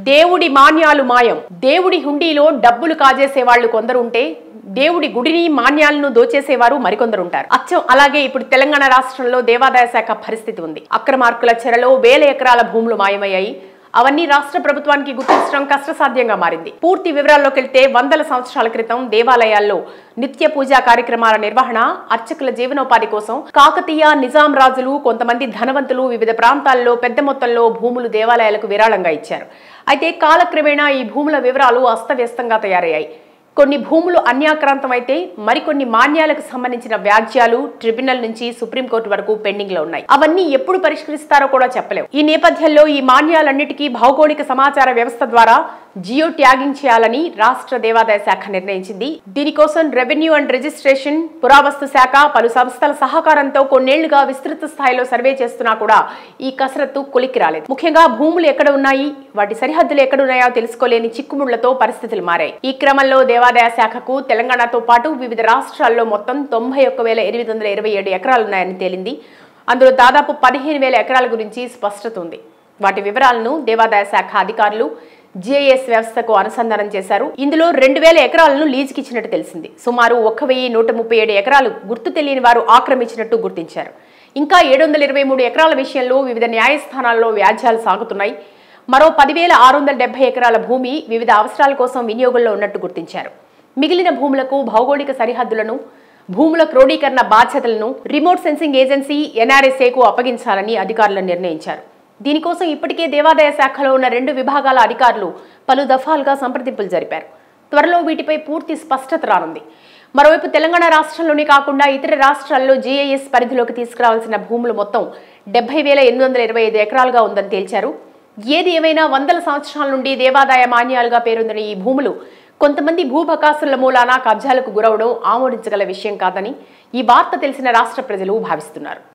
దేవుడి మాన్యాలు మాయం దేవుడి హుండీలో డబ్బులు కాజేసే వాళ్ళు కొందరు ఉంటే దేవుడి గుడిని మాన్యాలను దోచేసేవారు మరికొందరు ఉంటారు అచ్చం అలాగే ఇప్పుడు తెలంగాణ రాష్ట్రంలో దేవాదాయ శాఖ పరిస్థితి ఉంది అక్రమార్కుల చెరలో వేల ఎకరాల భూములు మాయమయ్యాయి అవన్నీ రాష్ట్ర ప్రభుత్వానికి గుర్తించడం కష్టసాధ్యంగా మారింది పూర్తి వివరాల్లోకి వెళ్తే వందల సంవత్సరాల క్రితం దేవాలయాల్లో నిత్య పూజా కార్యక్రమాల నిర్వహణ అర్చకుల జీవనోపాధి కోసం కాకతీయ నిజాం రాజులు కొంతమంది ధనవంతులు వివిధ ప్రాంతాల్లో పెద్ద మొత్తంలో భూములు దేవాలయాలకు విరాళంగా ఇచ్చారు అయితే కాలక్రమేణా ఈ భూముల వివరాలు అస్తవ్యస్తంగా తయారయ్యాయి కొన్ని భూములు అన్యాక్రాంతమైతే మరికొన్ని మాన్యాలకు సంబంధించిన వ్యాజ్యాలు ట్రిబ్యునల్ నుంచి సుప్రీంకోర్టు వరకు పెండింగ్ లో ఉన్నాయి అవన్నీ ఎప్పుడు పరిష్కరిస్తారో కూడా చెప్పలేం ఈ నేపథ్యంలో ఈ మాన్యాలన్నిటికీ భౌగోళిక సమాచార వ్యవస్థ ద్వారా జియో ట్యాగింగ్ చేయాలని రాష్ట్ర దేవాదాయ శాఖ నిర్ణయించింది దీనికోసం రెవెన్యూ అండ్ రిజిస్ట్రేషన్ పురావస్తు శాఖ పలు సంస్థల సహకారంతో కొన్నేళ్లుగా విస్తృత స్థాయిలో సర్వే చేస్తున్నా కూడా ఈ కసరత్తు కొలిక్కి రాలేదు ముఖ్యంగా భూములు ఎక్కడ ఉన్నాయి వాటి సరిహద్దులు ఎక్కడ ఉన్నాయో తెలుసుకోలేని చిక్కుముళ్లతో పరిస్థితులు మారాయి ఈ క్రమంలో దేవాదాయ శాఖకు తెలంగాణతో పాటు వివిధ రాష్ట్రాల్లో మొత్తం తొంభై ఒక్క వేల ఎనిమిది వందల ఇరవై ఏడు ఎకరాలున్నాయని తేలింది అందులో దాదాపు పదిహేను వేల ఎకరాల గురించి స్పష్టత ఉంది వాటి వివరాలను దేవాదాయ శాఖ అధికారులు జిఐఎస్ వ్యవస్థకు అనుసంధానం చేశారు ఇందులో రెండు వేల ఎకరాలను లీజుకి ఇచ్చినట్టు తెలిసింది సుమారు ఒక వెయ్యి నూట ముప్పై ఏడు ఎకరాలు గుర్తు తెలియని వారు ఆక్రమించినట్టు గుర్తించారు ఇంకా ఏడు వందల ఇరవై మూడు ఎకరాల విషయంలో వివిధ న్యాయస్థానాల్లో వ్యాజ్యాలు సాగుతున్నాయి మరో పదివేల ఆరు వందల డెబ్బై ఎకరాల భూమి వివిధ అవసరాల కోసం వినియోగంలో ఉన్నట్టు గుర్తించారు మిగిలిన భూములకు భౌగోళిక సరిహద్దులను భూముల క్రోడీకరణ బాధ్యతలను రిమోట్ సెన్సింగ్ ఏజెన్సీ ఎన్ఆర్ఎస్ఏకు అప్పగించాలని అధికారులు నిర్ణయించారు దీనికోసం ఇప్పటికే దేవాదాయ శాఖలో ఉన్న రెండు విభాగాల అధికారులు పలు దఫాలుగా సంప్రదింపులు జరిపారు త్వరలో వీటిపై పూర్తి స్పష్టత రానుంది మరోవైపు తెలంగాణ రాష్ట్రంలోనే కాకుండా ఇతర రాష్ట్రాల్లో జీఐఎస్ పరిధిలోకి తీసుకురావాల్సిన భూములు మొత్తం డెబ్బై వేల ఎనిమిది వందల ఇరవై ఐదు ఎకరాలుగా ఉందని తేల్చారు ఏది ఏమైనా వందల సంవత్సరాల నుండి దేవాదాయ మాన్యాలుగా పేరొందిన ఈ భూములు కొంతమంది భూబకాసుల మూలాన కబ్జాలకు గురవడం ఆమోదించగల విషయం కాదని ఈ వార్త తెలిసిన రాష్ట్ర ప్రజలు భావిస్తున్నారు